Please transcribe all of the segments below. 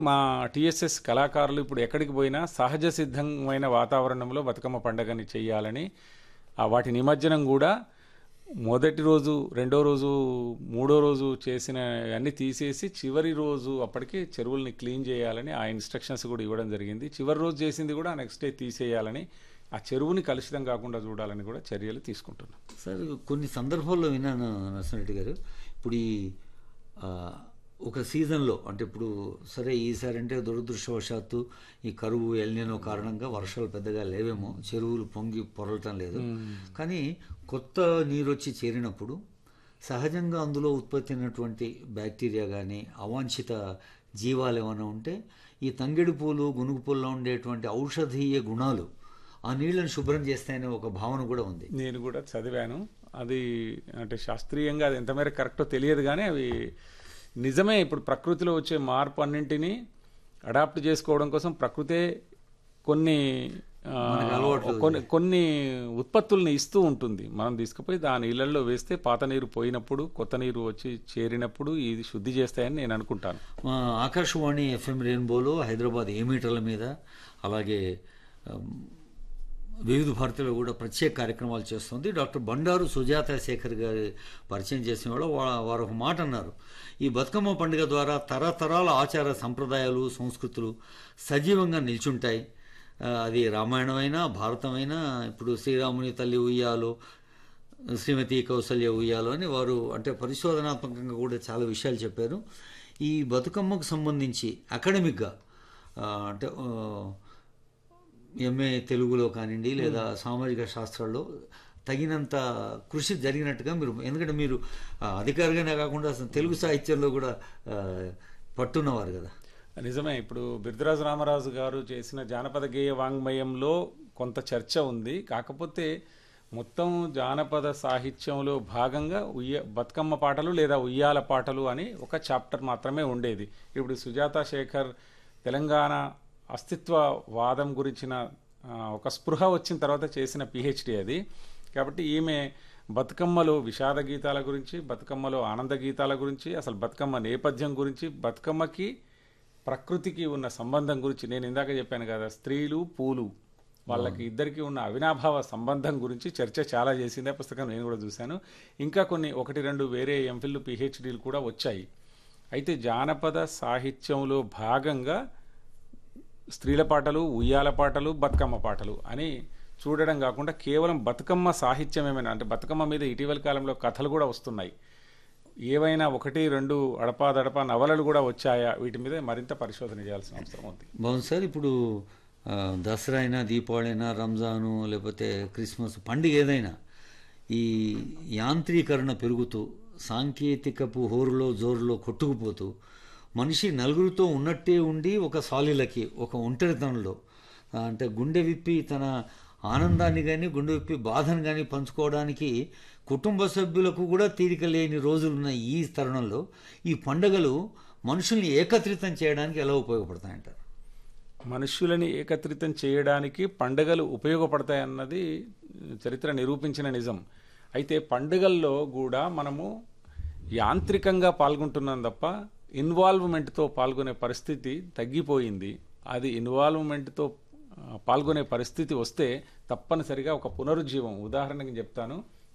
మా టీఎస్ఎస్ కళాకారులు ఇప్పుడు ఎక్కడికి పోయినా సహజ సిద్ధమైన వాతావరణంలో బతుకమ్మ పండుగని చేయాలని ఆ వాటి నిమజ్జనం కూడా మొదటి రోజు రెండో రోజు మూడో రోజు చేసిన అన్ని తీసేసి చివరి రోజు అప్పటికి చెరువుల్ని క్లీన్ చేయాలని ఆ ఇన్స్ట్రక్షన్స్ కూడా ఇవ్వడం జరిగింది చివరి రోజు చేసింది కూడా నెక్స్ట్ డే తీసేయాలని ఆ చెరువుని కలుషితం కాకుండా చూడాలని కూడా చర్యలు తీసుకుంటున్నాం సార్ కొన్ని సందర్భాల్లో విన్నాను నరసింహరెడ్డి గారు ఇప్పుడు ఈ ఆ, ఒక సీజన్లో అంటే ఇప్పుడు సరే ఈసారి అంటే దురదృష్టవశాత్తు ఈ కరువు ఎల్నినో కారణంగా వర్షాలు పెద్దగా లేవేమో చెరువులు పొంగి పొరలటం లేదు కానీ కొత్త నీరు వచ్చి చేరినప్పుడు సహజంగా అందులో ఉత్పత్తి అయినటువంటి బ్యాక్టీరియా కానీ అవాంఛిత జీవాలు ఏమైనా ఉంటే ఈ తంగెడు పూలు గునుగు పూల్లో ఉండేటువంటి ఔషధీయ గుణాలు ఆ నీళ్ళని శుభ్రం చేస్తాయనే ఒక భావన కూడా ఉంది నేను కూడా చదివాను అది అంటే శాస్త్రీయంగా అది ఎంత మేరకు కరెక్టో తెలియదు కానీ అవి నిజమే ఇప్పుడు ప్రకృతిలో వచ్చే మార్పు అన్నింటినీ అడాప్ట్ చేసుకోవడం కోసం ప్రకృతే కొన్ని ఆ, కొన్ని కొన్ని ఉత్పత్తుల్ని ఇస్తూ ఉంటుంది మనం తీసుకుపోయి దాని ఇళ్లలో వేస్తే పాత నీరు పోయినప్పుడు కొత్త నీరు వచ్చి చేరినప్పుడు ఇది శుద్ధి చేస్తాయని నేను అనుకుంటాను మా ఆకాశవాణి ఎఫ్ఎం రెయిన్బోలో హైదరాబాద్ ఏ మీటర్ల మీద అలాగే ఆమ్, వివిధ భారతిలో కూడా ప్రత్యేక కార్యక్రమాలు చేస్తుంది డాక్టర్ బండారు సుజాత శేఖర్ గారి పరిచయం చేసిన వాళ్ళు వా- వారు ఒక మాట అన్నారు ఈ బతుకమ్మ పండుగ ద్వారా తరతరాల ఆచార సంప్రదాయాలు సంస్కృతులు సజీవంగా నిల్చుంటాయి ఆ, అది రామాయణమైనా భారతమైనా ఇప్పుడు శ్రీరాముని తల్లి ఉయ్యాలో శ్రీమతి కౌసల్య ఉయ్యాలో అని వారు అంటే పరిశోధనాత్మకంగా కూడా చాలా విషయాలు చెప్పారు ఈ బతుకమ్మకు సంబంధించి అకాడమిక్గా ఆ, అంటే ఎంఏ తెలుగులో కానివ్వండి లేదా సామాజిక శాస్త్రాల్లో తగినంత కృషి జరిగినట్టుగా మీరు ఎందుకంటే మీరు ఆ, అధికారిగానే కాకుండా అసలు తెలుగు సాహిత్యంలో కూడా ఆ, పట్టున్నవారు కదా నిజమే ఇప్పుడు బిర్దరాజు రామరాజు గారు చేసిన జానపద గేయ వాంగ్మయంలో కొంత చర్చ ఉంది కాకపోతే మొత్తం జానపద సాహిత్యంలో భాగంగా ఉయ్య బతుకమ్మ పాటలు లేదా ఉయ్యాల పాటలు అని ఒక చాప్టర్ మాత్రమే ఉండేది ఇప్పుడు సుజాత శేఖర్ తెలంగాణ అస్తిత్వవాదం గురించిన ఆ, ఒక స్పృహ వచ్చిన తర్వాత చేసిన పిహెచ్డి అది కాబట్టి ఈమె బతుకమ్మలో విషాద గీతాల గురించి బతుకమ్మలో ఆనంద గీతాల గురించి అసలు బతుకమ్మ నేపథ్యం గురించి బతుకమ్మకి ప్రకృతికి ఉన్న సంబంధం గురించి నేను ఇందాక చెప్పాను కదా స్త్రీలు పూలు వాళ్ళకి ఇద్దరికి ఉన్న అవినాభావ సంబంధం గురించి చర్చ చాలా చేసింది ఆ పుస్తకం నేను కూడా చూశాను ఇంకా కొన్ని ఒకటి రెండు వేరే ఎంఫిల్ పిహెచ్డీలు కూడా వచ్చాయి అయితే జానపద సాహిత్యంలో భాగంగా స్త్రీల పాటలు ఉయ్యాల పాటలు బతుకమ్మ పాటలు అని చూడడం కాకుండా కేవలం బతుకమ్మ సాహిత్యం ఏమైనా అంటే బతుకమ్మ మీద ఇటీవల కాలంలో కథలు కూడా వస్తున్నాయి ఏవైనా ఒకటి రెండు అడపాదడప నవలలు కూడా వచ్చాయా వీటి మీద మరింత పరిశోధన చేయాల్సిన అవసరం ఉంది బాగుంది సార్ ఇప్పుడు ఆ, దసరా అయినా దీపావళి అయినా రంజాను లేకపోతే క్రిస్మస్ పండుగ ఏదైనా ఈ యాంత్రీకరణ పెరుగుతూ సాంకేతికపు హోరులో జోరులో కొట్టుకుపోతూ మనిషి నలుగురితో ఉన్నట్టే ఉండి ఒక సాలిలకి ఒక ఒంటరితనంలో ఆ, అంటే గుండె విప్పి తన ఆనందాన్ని కానీ గుండె విప్పి బాధను కానీ పంచుకోవడానికి కుటుంబ సభ్యులకు కూడా తీరిక లేని రోజులున్న ఈ తరుణంలో ఈ పండుగలు మనుషుల్ని ఏకత్రితం చేయడానికి ఎలా ఉపయోగపడతాయంటారు మనుష్యులని ఏకత్రితం చేయడానికి పండుగలు ఉపయోగపడతాయన్నది చరిత్ర నిరూపించిన నిజం అయితే పండుగల్లో కూడా మనము యాంత్రికంగా పాల్గొంటున్నాం తప్ప ఇన్వాల్వ్మెంట్తో పాల్గొనే పరిస్థితి తగ్గిపోయింది అది ఇన్వాల్వ్మెంట్తో ఆ, పాల్గొనే పరిస్థితి వస్తే తప్పనిసరిగా ఒక పునరుజ్జీవం ఉదాహరణకి చెప్తాను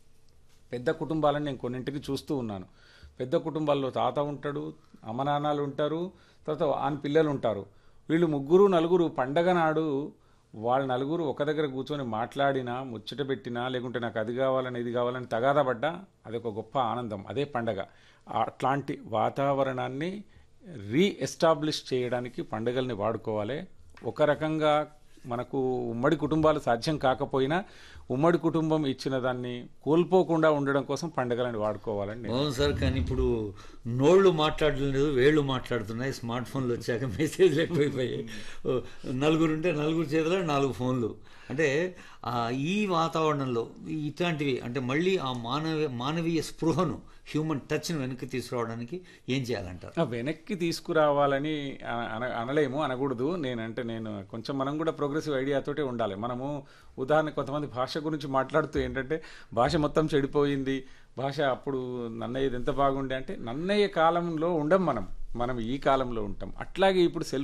పెద్ద కుటుంబాలను నేను కొన్నింటికి చూస్తూ ఉన్నాను పెద్ద కుటుంబాల్లో తాత ఉంటాడు అమ్మ నాన్నలు ఉంటారు తర్వాత ఆన్ పిల్లలు ఉంటారు వీళ్ళు ముగ్గురు నలుగురు పండగ నాడు వాళ్ళ నలుగురు ఒక దగ్గర కూర్చొని మాట్లాడినా ముచ్చట పెట్టినా లేకుంటే నాకు అది కావాలని ఇది కావాలని తగాదా పడ్డా అది ఒక గొప్ప ఆనందం అదే పండగ అట్లాంటి వాతావరణాన్ని రీఎస్టాబ్లిష్ చేయడానికి పండుగల్ని వాడుకోవాలి ఒక రకంగా మనకు ఉమ్మడి కుటుంబాలు సాధ్యం కాకపోయినా ఉమ్మడి కుటుంబం ఇచ్చిన దాన్ని కోల్పోకుండా ఉండడం కోసం పండుగలను వాడుకోవాలని నేను అవును సార్ కానీ ఇప్పుడు నోళ్ళు మాట్లాడడం లేదు వేళ్ళు మాట్లాడుతున్నాయి స్మార్ట్ ఫోన్లు వచ్చాక మెసేజ్లు ఎక్కువైపోయాయి ఓ, నలుగురు ఉంటే నలుగురు చేతిలో నాలుగు ఫోన్లు అంటే ఆ, ఈ వాతావరణంలో ఇట్లాంటివి అంటే మళ్ళీ ఆ మానవ మానవీయ స్పృహను హ్యూమన్ టచ్ను వెనక్కి తీసుకురావడానికి ఏం చేయాలంటారు ఆ వెనక్కి తీసుకురావాలని అన- అన- అనలేము అనకూడదు నేనంటే నేను కొంచెం మనం కూడా ప్రోగ్రెసివ్ ఐడియాతోటే ఉండాలి మనము ఉదాహరణ కొంతమంది భాష గురించి మాట్లాడుతూ ఏంటంటే భాష మొత్తం చెడిపోయింది భాష అప్పుడు నన్నయ్యది ఎంత బాగుండే అంటే నన్నయ్య కాలంలో ఉండం మనం మనం ఈ కాలంలో ఉంటాం అట్లాగే ఇప్పుడు సెల్